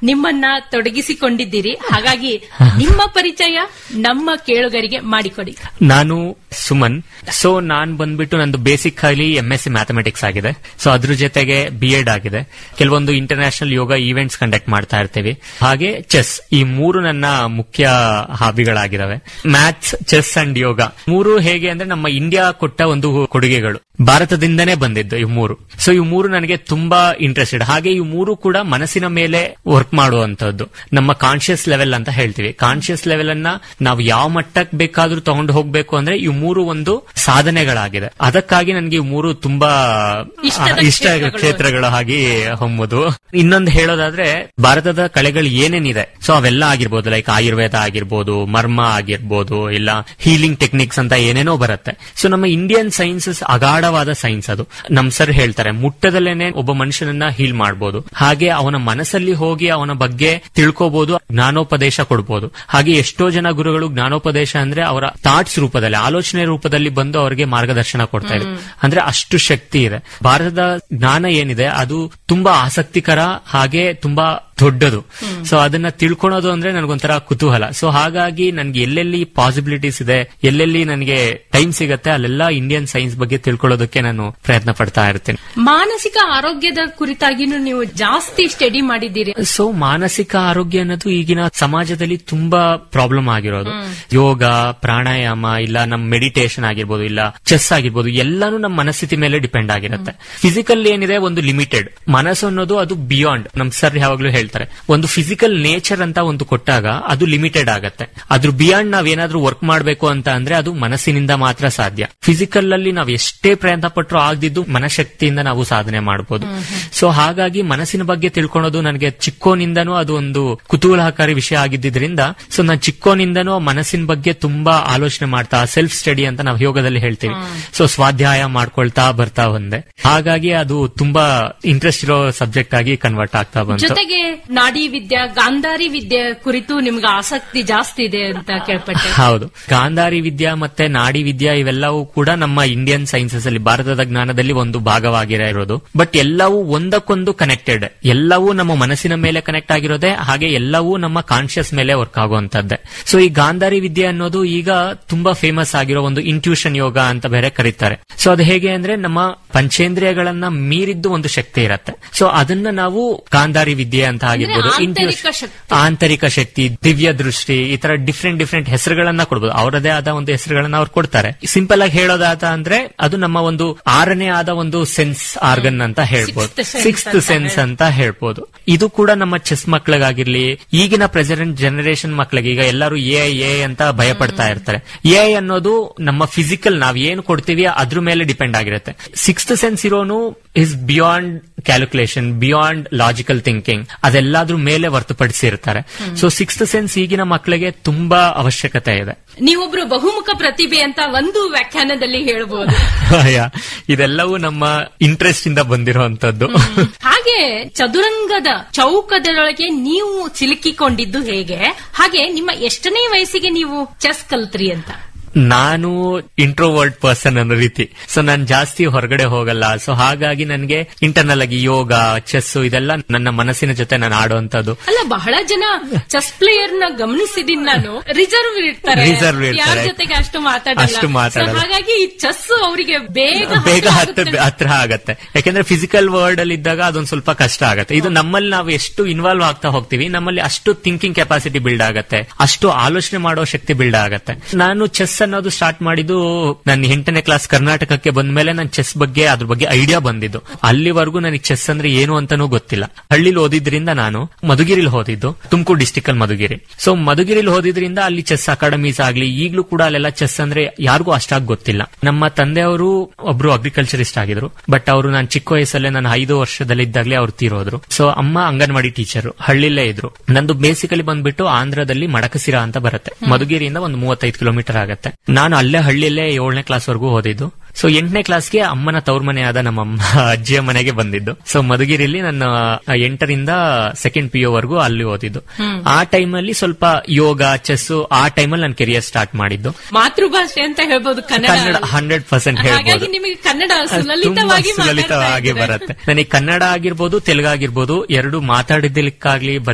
ನಿಮ್ಮನ್ನ ತೊಡಗಿಸಿಕೊಂಡಿದ್ದೀರಿ ಹಾಗಾಗಿ ನಿಮ್ಮ ಪರಿಚಯ ನಮ್ಮ ಕೇಳುಗರಿಗೆ ಮಾಡಿಕೊಡಿ ನಾನು ಸುಮನ್ ಸೊ ನಾನ್ ಬಂದ್ಬಿಟ್ಟು ನಂದು ಬೇಸಿಕ್ ಆಗಿ ಎಂ ಎಸ್ ಸಿ ಮ್ಯಾಥಮೆಟಿಕ್ಸ್ ಆಗಿದೆ ಸೊ ಅದ್ರ ಜೊತೆಗೆ ಬಿ ಎಡ್ ಆಗಿದೆ ಕೆಲವೊಂದು ಇಂಟರ್ನ್ಯಾಷನಲ್ ಯೋಗ ಈವೆಂಟ್ಸ್ ಕಂಡಕ್ಟ್ ಮಾಡ್ತಾ ಇರ್ತೀವಿ ಹಾಗೆ ಚೆಸ್ ಈ ಮೂರು ನನ್ನ ಮುಖ್ಯ ಹಾಬಿಗಳಾಗಿದ್ದಾವೆ ಮ್ಯಾಥ್ಸ್ ಚೆಸ್ ಅಂಡ್ ಯೋಗ ಮೂರು ಹೇಗೆ ಅಂದ್ರೆ ನಮ್ಮ ಇಂಡಿಯಾ ಕೊಟ್ಟ ಒಂದು ಕೊಡುಗೆಗಳು ಭಾರತದಿಂದನೇ ಬಂದಿದ್ದು ಇವು ಮೂರು ಸೊ ಇವು ಮೂರು ನನಗೆ ತುಂಬಾ ಇಂಟ್ರೆಸ್ಟೆಡ್ ಹಾಗೆ ಇವು ಮೂರು ಕೂಡ ಮನಸ್ಸಿನ ಮೇಲೆ ವರ್ಕ್ ಮಾಡುವಂತದ್ದು ನಮ್ಮ ಕಾನ್ಶಿಯಸ್ ಲೆವೆಲ್ ಅಂತ ಹೇಳ್ತೀವಿ ಕಾನ್ಶಿಯಸ್ ಲೆವೆಲ್ ಅನ್ನ ನಾವು ಯಾವ ಮಟ್ಟಕ್ಕೆ ಬೇಕಾದ್ರೂ ತಗೊಂಡು ಹೋಗ್ಬೇಕು ಅಂದ್ರೆ ಇವು ಮೂರು ಒಂದು ಸಾಧನೆಗಳಾಗಿದೆ ಅದಕ್ಕಾಗಿ ನನಗೆ ಇವು ಮೂರು ತುಂಬಾ ಇಷ್ಟದ ಆ, ಇಷ್ಟ ಕ್ಷೇತ್ರಗಳು. ಕ್ಷೇತ್ರಗಳು ಆಗಿ ಹೊಮ್ಮುದು ಇನ್ನೊಂದು ಹೇಳೋದಾದ್ರೆ ಭಾರತದ ಕಲೆಗಳು ಏನೇನಿದೆ ಸೊ ಅವೆಲ್ಲ ಆಗಿರ್ಬೋದು ಲೈಕ್ ಆಯುರ್ವೇದ ಆಗಿರ್ಬೋದು ಮರ್ಮ ಆಗಿರ್ಬೋದು ಇಲ್ಲ ಹೀಲಿಂಗ್ ಟೆಕ್ನಿಕ್ಸ್ ಅಂತ ಏನೇನೋ ಬರುತ್ತೆ ಸೊ ನಮ್ಮ ಇಂಡಿಯನ್ ಸೈನ್ಸಸ್ ಅಗಾಢವಾದ ಸೈನ್ಸ್ ಅದು ನಮ್ ಸರ್ ಹೇಳ್ತಾರೆ ಮುಟ್ಟದಲ್ಲೇನೆ ಒಬ್ಬ ಮನುಷ್ಯನನ್ನ ಹೀಲ್ ಮಾಡಬಹುದು ಹಾಗೆ ಅವನ ಮನಸ್ಸಲ್ಲಿ ಹೋಗಿ ಅವನ ಬಗ್ಗೆ ತಿಳ್ಕೋಬಹುದು ಜ್ಞಾನೋಪದೇಶ ಕೊಡ್ಬೋದು ಹಾಗೆ ಎಷ್ಟೋ ಜನ ಗುರುಗಳು ಜ್ಞಾನೋಪದೇಶ ಅಂದ್ರೆ ಅವರ ಥಾಟ್ಸ್ ರೂಪದಲ್ಲಿ ಆಲೋಚನೆ ರೂಪದಲ್ಲಿ ಬಂದು ಅವರಿಗೆ ಮಾರ್ಗದರ್ಶನ ಕೊಡ್ತಾ ಇದೆ ಅಂದ್ರೆ ಅಷ್ಟು ಶಕ್ತಿ ಇದೆ ಭಾರತದ ಜ್ಞಾನ ಏನಿದೆ ಅದು ತುಂಬಾ ಆಸಕ್ತಿಕರ ಹಾಗೆ ತುಂಬಾ ದೊಡ್ಡದು ಸೊ ಅದನ್ನ ತಿಳ್ಕೊಳೋದು ಅಂದ್ರೆ ನನಗೊಂಥರ ಕುತೂಹಲ ಸೊ ಹಾಗಾಗಿ ನನ್ಗೆ ಎಲ್ಲೆಲ್ಲಿ ಪಾಸಿಬಿಲಿಟೀಸ್ ಇದೆ ಎಲ್ಲೆಲ್ಲಿ ನನಗೆ ಟೈಮ್ ಸಿಗತ್ತೆ ಅಲ್ಲೆಲ್ಲ ಇಂಡಿಯನ್ ಸೈನ್ಸ್ ಬಗ್ಗೆ ತಿಳ್ಕೊಳ್ಳೋದಕ್ಕೆ ನಾನು ಪ್ರಯತ್ನ ಪಡ್ತಾ ಇರ್ತೀನಿ ಮಾನಸಿಕ ಆರೋಗ್ಯದ ಕುರಿತಾಗಿನೂ ನೀವು ಜಾಸ್ತಿ ಸ್ಟಡಿ ಮಾಡಿದ್ದೀರಿ ಸೊ ಮಾನಸಿಕ ಆರೋಗ್ಯ ಅನ್ನೋದು ಈಗಿನ ಸಮಾಜದಲ್ಲಿ ತುಂಬಾ ಪ್ರಾಬ್ಲಮ್ ಆಗಿರೋದು ಯೋಗ ಪ್ರಾಣಾಯಾಮ ಇಲ್ಲ ನಮ್ ಮೆಡಿಟೇಷನ್ ಆಗಿರ್ಬೋದು ಇಲ್ಲ ಚೆಸ್ ಆಗಿರ್ಬೋದು ಎಲ್ಲಾನು ನಮ್ಮ ಮನಸ್ಥಿತಿ ಮೇಲೆ ಡಿಪೆಂಡ್ ಆಗಿರುತ್ತೆ ಫಿಸಿಕಲ್ ಏನಿದೆ ಒಂದು ಲಿಮಿಟೆಡ್ ಮನಸ್ಸು ಅನ್ನೋದು ಅದು ಬಿಯಾಂಡ್ ನಮ್ ಸರ್ ಯಾವಾಗ್ಲೂ ಹೇಳ್ತಾರೆ ಒಂದು ಫಿಸಿಕಲ್ ನೇಚರ್ ಅಂತ ಒಂದು ಕೊಟ್ಟಾಗ ಅದು ಲಿಮಿಟೆಡ್ ಆಗತ್ತೆ ಅದ್ರ ಬಿಯಾಂಡ್ ನಾವ್ ಏನಾದ್ರೂ ವರ್ಕ್ ಮಾಡ್ಬೇಕು ಅಂತ ಅಂದ್ರೆ ಅದು ಮನಸ್ಸಿನಿಂದ ಮಾತ್ರ ಸಾಧ್ಯ ಫಿಸಿಕಲ್ ಅಲ್ಲಿ ನಾವ್ ಎಷ್ಟೇ ಪ್ರಯತ್ನ ಪಟ್ಟರು ಆಗದಿದ್ದು ಮನಶಕ್ತಿಯಿಂದ ನಾವು ಸಾಧನೆ ಮಾಡಬಹುದು ಸೊ ಹಾಗಾಗಿ ಮನಸ್ಸಿನ ಬಗ್ಗೆ ತಿಳ್ಕೊಳೋದು ನನಗೆ ಚಿಕ್ಕೋನಿಂದನೂ ಅದು ಒಂದು ಕುತೂಹಲಕಾರಿ ವಿಷಯ ಆಗಿದ್ದರಿಂದ ಸೊ ನಾನು ಚಿಕ್ಕೋನಿಂದನೂ ಮನಸ್ಸಿನ ಬಗ್ಗೆ ತುಂಬಾ ಆಲೋಚನೆ ಮಾಡ್ತಾ ಸೆಲ್ಫ್ ಸ್ಟಡಿ ಅಂತ ನಾವು ಯೋಗದಲ್ಲಿ ಹೇಳ್ತೀವಿ ಸೊ ಸ್ವಾಧ್ಯಾಯ ಮಾಡ್ಕೊಳ್ತಾ ಬರ್ತಾ ಬಂದೆ ಹಾಗಾಗಿ ಅದು ತುಂಬಾ ಇಂಟ್ರೆಸ್ಟ್ ಇರೋ ಸಬ್ಜೆಕ್ಟ್ ಆಗಿ ಕನ್ವರ್ಟ್ ಆಗ್ತಾ ಬಂತು ಜೊತೆಗೆ ನಾಡಿ ವಿದ್ಯೆ ಗಾಂಧಾರಿ ವಿದ್ಯೆ ಕುರಿತು ನಿಮ್ಗೆ ಆಸಕ್ತಿ ಜಾಸ್ತಿ ಇದೆ ಅಂತ ಕೇಳ್ಪಟ್ಟೆ ಹೌದು ಗಾಂಧಾರಿ ವಿದ್ಯಾ ಮತ್ತೆ ನಾಡಿ ವಿದ್ಯಾ ಇವೆಲ್ಲವೂ ಕೂಡ ನಮ್ಮ ಇಂಡಿಯನ್ ಸೈನ್ಸಸ್ ಅಲ್ಲಿ ಭಾರತದ ಜ್ಞಾನದಲ್ಲಿ ಒಂದು ಭಾಗವಾಗಿರೋದು ಬಟ್ ಎಲ್ಲವೂ ಒಂದಕ್ಕೊಂದು ಕನೆಕ್ಟೆಡ್ ಎಲ್ಲವೂ ನಮ್ಮ ಮನಸ್ಸಿನ ಮೇಲೆ ಕನೆಕ್ಟ್ ಆಗಿರೋದೆ ಹಾಗೆ ಎಲ್ಲವೂ ನಮ್ಮ ಕಾನ್ಶಿಯಸ್ ಮೇಲೆ ವರ್ಕ್ ಆಗುವಂತದ್ದೇ ಸೊ ಈ ಗಾಂಧಾರಿ ವಿದ್ಯೆ ಅನ್ನೋದು ಈಗ ತುಂಬಾ ಫೇಮಸ್ ಆಗಿರೋ ಒಂದು ಇಂಟ್ಯೂಷನ್ ಯೋಗ ಅಂತ ಬೇರೆ ಕರೀತಾರೆ ಸೊ ಅದು ಹೇಗೆ ಅಂದ್ರೆ ನಮ್ಮ ಪಂಚೇಂದ್ರಿಯಗಳನ್ನ ಮೀರಿದ್ದು ಒಂದು ಶಕ್ತಿ ಇರತ್ತೆ ಸೊ ಅದನ್ನ ನಾವು ಗಾಂಧಾರಿ ವಿದ್ಯೆ ಅಂತ ಆಗಿರ್ಬೋದು ಆಂತರಿಕ Intuition- ಶಕ್ತಿ. ಆಂತರಿಕ ಶಕ್ತಿ ದಿವ್ಯ ದೃಷ್ಟಿ ಈ ತರ ಡಿಫ್ರೆಂಟ್ ಡಿಫ್ರೆಂಟ್ ಹೆಸರುಗಳನ್ನ ಕೊಡ್ಬೋದು ಅವರದೇ ಆದ ಒಂದು ಹೆಸರುಗಳನ್ನ ಅವ್ರು ಕೊಡ್ತಾರೆ ಸಿಂಪಲ್ ಆಗಿ ಹೇಳೋದಾದ ಅಂದ್ರೆ ಅದು ನಮ್ಮ ಒಂದು ಆರನೇ ಆದ ಒಂದು ಸೆನ್ಸ್ ಆರ್ಗನ್ ಅಂತ ಹೇಳ್ಬೋದು Sixth sense ಸಿಕ್ಸ್ತ್ ಅಂತ ಸೆನ್ಸ್ ಅಂತ ಹೇಳ್ಬೋದು ಇದು ಕೂಡ ನಮ್ಮ ಚೆಸ್ ಮಕ್ಕಳಿಗಾಗಿರ್ಲಿ ಈಗಿನ ಪ್ರೆಸಿಡೆಂಟ್ ಜನರೇಷನ್ ಮಕ್ಕಳಿಗೆ ಈಗ ಎಲ್ಲರೂ ಎ ಎ ಅಂತ ಭಯ ಪಡ್ತಾ ಇರ್ತಾರೆ ಎ ಅನ್ನೋದು ನಮ್ಮ ಫಿಸಿಕಲ್ ನಾವ್ ಏನ್ ಕೊಡ್ತೀವಿ ಅದ್ರ ಮೇಲೆ ಡಿಪೆಂಡ್ ಆಗಿರುತ್ತೆ ಸಿಕ್ಸ್ತ್ ಸೆನ್ಸ್ ಇರೋನು is beyond calculation beyond logical thinking ಅದೆಲ್ಲದ್ರ ಮೇಲೆ ಹೊರತುಪಡಿಸಿರ್ತಾರೆ ಸೊ ಸಿಕ್ಸ್ತ್ ಸೆನ್ಸ್ ಈಗಿನ ಮಕ್ಕಳಿಗೆ ತುಂಬಾ ಅವಶ್ಯಕತೆ ಇದೆ ನೀವೊಬ್ರು ಬಹುಮುಖ ಪ್ರತಿಭೆ ಅಂತ ಒಂದು ವ್ಯಾಖ್ಯಾನದಲ್ಲಿ ಹೇಳ್ಬೋದು ಯಾ, ಇದೆಲ್ಲವೂ ನಮ್ಮ ಇಂಟ್ರೆಸ್ಟ್ ಇಂದ ಬಂದಿರುವಂತದ್ದು ಹಾಗೆ ಚದುರಂಗದ ಚೌಕದೊಳಗೆ ನೀವು ಸಿಲುಕಿಕೊಂಡಿದ್ದು ಹೇಗೆ ಹಾಗೆ ನಿಮ್ಮ ಎಷ್ಟನೇ ವಯಸ್ಸಿಗೆ ನೀವು ಚೆಸ್ ಕಲ್ತ್ರಿ ಅಂತ ನಾನು ಇಂಟ್ರೋವರ್ಡ್ ಪರ್ಸನ್ ಅನ್ನೋ ರೀತಿ ಸೊ ನಾನು ಜಾಸ್ತಿ ಹೊರಗಡೆ ಹೋಗಲ್ಲ ಸೊ ಹಾಗಾಗಿ ನನಗೆ ಇಂಟರ್ನಲ್ ಆಗಿ ಯೋಗ ಚೆಸ್ ಇದೆಲ್ಲ ನನ್ನ ಮನಸ್ಸಿನ ಜೊತೆ ನಾನು ಆಡುವಂತದ್ದು ಅಲ್ಲ ಬಹಳ ಜನ ಚೆಸ್ ಪ್ಲೇಯರ್ ನ ಗಮನಿಸಿದೀನಿ ನಾನು ರಿಸರ್ವ್ ಇರ್ತಾರೆ Reserve ಇರ್ತಾರೆ. ಯಾರ ಜೊತೆಗೆ ಅಷ್ಟು ಮಾತಾಡಲ್ಲ ಅಷ್ಟು ಮಾತಾಡಲ್ಲ. So ಹಾಗಾಗಿ ಈ ಚೆಸ್ ಅವರಿಗೆ ಬೇಗ ಬೇಗ ಹತ್ರ ಹತ್ತ ಆಗುತ್ತೆ. ಹತ್ರ ಆಗತ್ತೆ ಯಾಕಂದ್ರೆ ಫಿಸಿಕಲ್ ವರ್ಲ್ಡ್ ಅಲ್ಲಿ ಇದ್ದಾಗ ಅದೊಂದು ಸ್ವಲ್ಪ ಕಷ್ಟ ಆಗತ್ತೆ ಇದು ನಮ್ಮಲ್ಲಿ ನಾವು ಎಷ್ಟು ಇನ್ವಾಲ್ವ್ ಆಗ್ತಾ ಹೋಗ್ತೀವಿ ನಮ್ಮಲ್ಲಿ ಅಷ್ಟು ಥಿಂಕಿಂಗ್ ಕೆಪಾಸಿಟಿ ಬಿಲ್ಡ್ ಆಗತ್ತೆ ಅಷ್ಟು ಆಲೋಚನೆ ಮಾಡೋ ಶಕ್ತಿ ಬಿಲ್ಡ್ ಆಗತ್ತೆ ನಾನು ಚೆಸ್ ಅನ್ನೋದು ಸ್ಟಾರ್ಟ್ ಮಾಡಿದ್ದು ನನ್ನ ಎಂಟನೇ ಕ್ಲಾಸ್ ಕರ್ನಾಟಕಕ್ಕೆ ಬಂದ ಮೇಲೆ ನಾನು ಚೆಸ್ ಬಗ್ಗೆ ಅದ್ರ ಬಗ್ಗೆ ಐಡಿಯಾ ಬಂದಿದ್ದು ಅಲ್ಲಿವರೆಗೂ ನನಗೆ ಚೆಸ್ ಅಂದ್ರೆ ಏನು ಅಂತಾನೂ ಗೊತ್ತಿಲ್ಲ ಹಳ್ಳಿಲಿ ಓದಿದ್ರಿಂದ ನಾನು ಮಧುಗಿರಿಲಿ ಓದಿದ್ದು ತುಮಕೂರು ಡಿಸ್ಟಿಕ್ ಅಲ್ಲಿ ಮಧುಗಿರಿ ಸೊ ಮಧುಗಿರಿಲಿ ಓದಿದ್ರಿಂದ ಅಲ್ಲಿ ಚೆಸ್ ಅಕಾಡೆಮೀಸ್ ಆಗ್ಲಿ ಈಗಲೂ ಕೂಡ ಅಲ್ಲೆಲ್ಲ ಚೆಸ್ ಅಂದ್ರೆ ಯಾರಿಗೂ ಅಷ್ಟಾಗಿ ಗೊತ್ತಿಲ್ಲ ನಮ್ಮ ತಂದೆಯವರು ಒಬ್ರು ಅಗ್ರಿಕಲ್ಚರಿಸ್ಟ್ ಆಗಿದ್ರು ಬಟ್ ಅವರು ನಾನು ಚಿಕ್ಕ ವಯಸ್ಸಲ್ಲೇ ನಾನು ಐದು ವರ್ಷದಲ್ಲಿದ್ದಾಗಲೇ ಅವ್ರು ತೀರೋದ್ರು ಸೊ ಅಮ್ಮ ಅಂಗನವಾಡಿ ಟೀಚರ್ ಹಳ್ಳಿಲೇ ಇದ್ರು ನಂದು ಬೇಸಿಕಲಿ ಬಂದ್ಬಿಟ್ಟು ಆಂಧ್ರದಲ್ಲಿ ಮಡಕಸಿರ ಅಂತ ಬರುತ್ತೆ ಮಧುಗಿರಿಯಿಂದ ಒಂದು ಮೂವತ್ತೈದು ಕಿಲೋಮೀಟರ್ ಆಗತ್ತೆ ನಾನು ಅಲ್ಲೇ ಹಳ್ಳಿಯಲ್ಲೇ ಏಳನೇ ಕ್ಲಾಸ್ ವರೆಗೂ ಓದಿದ್ದು ಸೊ ಎಂಟನೇ ಕ್ಲಾಸ್ಗೆ ಅಮ್ಮನ ತವ್ರ ಮನೆಯಾದ ನಮ್ಮ ಅಮ್ಮ ಅಜ್ಜಿಯ ಮನೆಗೆ ಬಂದಿದ್ದು ಸೊ ಮಧುಗಿರಿಲಿ ನನ್ನ ಎಂಟರಿಂದ ಸೆಕೆಂಡ್ ಪಿ ಯು ವರೆಗೂ ಅಲ್ಲಿ ಓದಿದ್ದು ಆ ಟೈಮಲ್ಲಿ ಸ್ವಲ್ಪ ಯೋಗ ಚೆಸ್ ಆ ಟೈಮಲ್ಲಿ ನನ್ನ ಕೆರಿಯರ್ ಸ್ಟಾರ್ಟ್ ಮಾಡಿದ್ದು ಮಾತೃಭಾಷೆ ಅಂತ ಹೇಳ್ಬೋದು ಕನ್ನಡ ಕನ್ನಡ ಹಂಡ್ರೆಡ್ ಪರ್ಸೆಂಟ್ ಹಾಗಾಗಿ ಹೇಳ್ಬೋದು ನಿಮಗೆ ಕನ್ನಡ ತುಂಬಾ ಸುಲಲಿತವಾಗಿ ಸುಲಲಿತವಾಗಿ ಮಾತಾಡ್ತಾ ಇದ್ದೀರಾ. ಬರುತ್ತೆ ನನಗೆ ಕನ್ನಡ ಆಗಿರ್ಬೋದು ತೆಲುಗು ಆಗಿರ್ಬೋದು ಎರಡು ಮಾತಾಡಿದ್ದಕ್ಕಾಗ್ಲಿ